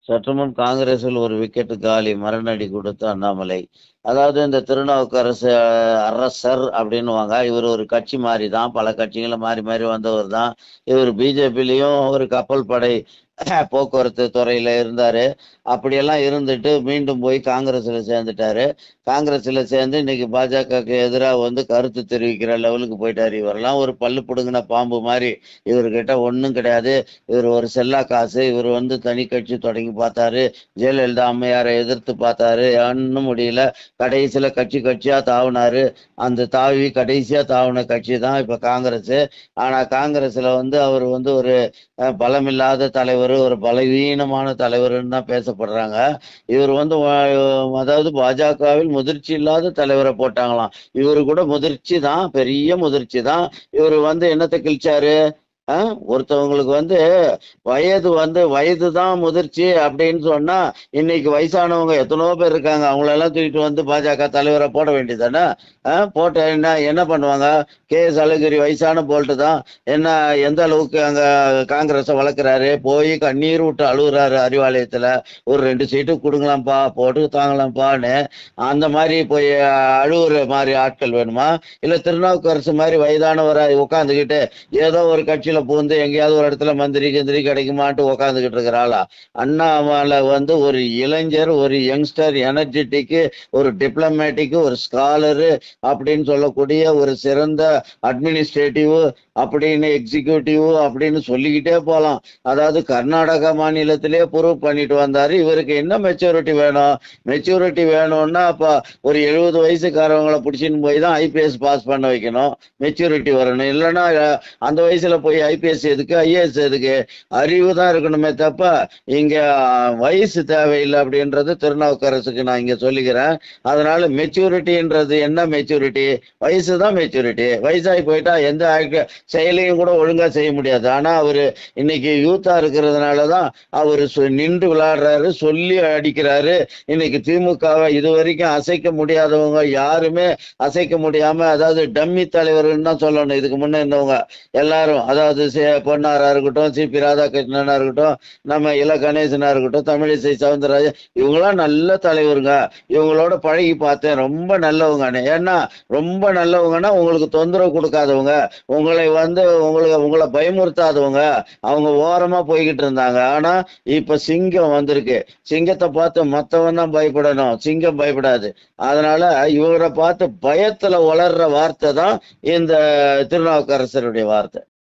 சற்று முன் காங்கிரஸில் ஒரு விக்கெட் காலி மரணடி கொடுத்த அண்ணாமலை அதாவது இந்த திருநாவுக்கரசு அஹ், அரசர் அப்படின்னுவாங்க இவர் ஒரு கட்சி மாறி தான் பல கட்சிகளை மாறி மாறி வந்தவர் தான் இவர் பிஜேபிலையும் ஒரு கப்பல் படை போக்குவரத்து துறையில இருந்தாரு அப்படியெல்லாம் இருந்துட்டு மீண்டும் போய் காங்கிரஸ்ல சேர்ந்துட்டாரு காங்கிரஸ்ல சேர்ந்து இன்னைக்கு பாஜகவுக்கு எதிராக வந்து கருத்து தெரிவிக்கிற லெவலுக்கு போயிட்டாரு இவரெல்லாம் ஒரு பல்லு பிடுங்கின பாம்பு மாதிரி இவர்கிட்ட ஒன்றும் கிடையாது இவர் ஒரு செல்லா காசு இவர் வந்து தனி கட்சி தொடங்கி பார்த்தாரு ஜெயலலிதா அம்மையாரை எதிர்த்து பார்த்தாரு ஒன்றும் முடியல கடைசியில கட்சி கட்சியா தாவினாரு அந்த தாவி கடைசியா தாவின கட்சி தான் இப்ப காங்கிரஸ் ஆனா காங்கிரஸ்ல வந்து அவர் வந்து ஒரு அஹ், பலமில்லாத தலைவர் ஒரு பலவீனமான தலைவர்னு தான் பேசப்படுறாங்க இவர் வந்து வ- அதாவது பாஜகவில் முதிர்ச்சி இல்லாத தலைவரை போட்டாங்களாம் இவரு கூட முதிர்ச்சி தான் பெரிய முதிர்ச்சி தான் இவர் வந்து என்னத்தை கிழிச்சாரு ஆ? ஒருத்தவங்களுக்கு வந்து வயது வந்து வயது தான் முதிர்ச்சி அப்படின்னு சொன்னா இன்னைக்கு வயசானவங்க எத்தனையோ பேர் இருக்காங்க அவங்களெல்லாம் தூக்கிட்டு வந்து பாஜக தலைவரை போட வேண்டியதானே போட்ட என்ன என்ன பண்ணுவாங்க கே எஸ் அழகிரி வயசான போல்ட்டு தான் என்ன எந்த அளவுக்கு அங்க காங்கிரஸை வளர்க்குறாரு போய் கண்ணீர் விட்டு அழுகுறாரு அறிவாலயத்துல ஒரு ரெண்டு சீட்டு கொடுங்களாம்ப்பா போட்டு தாங்கலாம்ப்பான்னு அந்த மாதிரி போய் அழுகுற மாதிரி ஆட்கள் வேணுமா இல்ல திருநாவுக்கரசு மாதிரி வயதானவரை உட்காந்துக்கிட்டு ஏதோ ஒரு கட்சியில பூந்து எங்கேயாவது ஒரு இடத்துல மந்திரி கிந்திரி கிடைக்குமான்ட்டு உட்காந்துக்கிட்டு இருக்கிற ஆளா அண்ணாமலை வந்து ஒரு இளைஞர் ஒரு யங்ஸ்டர் எனர்ஜெட்டிக்கு ஒரு டிப்ளமேட்டிக் ஒரு ஸ்காலரு அப்படின்னு சொல்லக்கூடிய ஒரு சிறந்த அட்மினிஸ்ட்ரேட்டிவ் அப்படின்னு எக்ஸிக்யூட்டிவ் அப்படின்னு சொல்லிக்கிட்டே போகலாம் அதாவது கர்நாடகா மாநிலத்திலே ப்ரூவ் பண்ணிட்டு வந்தாரு இவருக்கு என்ன மெச்சூரிட்டி வேணும் மெச்சூரிட்டி வேணும்னா அப்ப ஒரு எழுபது வயசுக்காரவங்கள பிடிச்சின்னு போய் தான் ஐபிஎஸ் பாஸ் பண்ண வைக்கணும் மெச்சூரிட்டி வரணும் இல்லைன்னா அஹ், அந்த வயசுல போய் ஐபிஎஸ் எதுக்கு ஐஏஎஸ் எதுக்கு அறிவு தான் இருக்கணுமே தப்ப இங்க அஹ், வயசு தேவையில்லை அப்படின்றது திருநாவுக்கரசுக்கு நான் இங்க சொல்லிக்கிறேன் அதனால மெச்சூரிட்டின்றது என்ன மெச்சூரிட்டி வயசு தான் மெச்சூரிட்டி வயசாகி போயிட்டா எந்த ஆக்ட செயலையும் கூட ஒழுங்கா செய்ய முடியாது ஆனா அவரு இன்னைக்கு யூத்தா இருக்கிறதுனால தான் அவர் நின்று விளையாடுறாரு சொல்லி அடிக்கிறாரு இன்னைக்கு திமுகவை இது வரைக்கும் அசைக்க முடியாதவங்க யாருமே அசைக்க முடியாம அதாவது டம்மி தலைவர்னு தான் சொல்லணும் இதுக்கு முன்ன இருந்தவங்க எல்லாரும் அதாவது சே- பொன்னாரா இருக்கட்டும் சிபி ராதாகிருஷ்ணனா இருக்கட்டும் நம்ம இல கணேசனா இருக்கட்டும் தமிழிசை சவுந்தரராஜன் இவங்களாம் நல்ல தலைவருங்க இவங்களோட பழகி பார்த்தேன் ரொம்ப நல்லவங்க ஏன்னா ரொம்ப நல்லவங்கன்னா உங்களுக்கு தொந்தரவு கொடுக்காதவங்க உங்களை வந்து உங்களுக்கு உங்களை பயமுறுத்தாதவங்க அவங்க ஓரமா போய்கிட்டு இருந்தாங்க ஆனா இப்ப சிங்கம் வந்திருக்கு சிங்கத்தை பார்த்து மத்தவன் தான் பயப்படணும் சிங்கம் பயப்படாது அதனால இவரை பார்த்து பயத்துல வளர்ற வார்த்தை தான் இந்த திருநாவுக்கரசருடைய வார்த்தை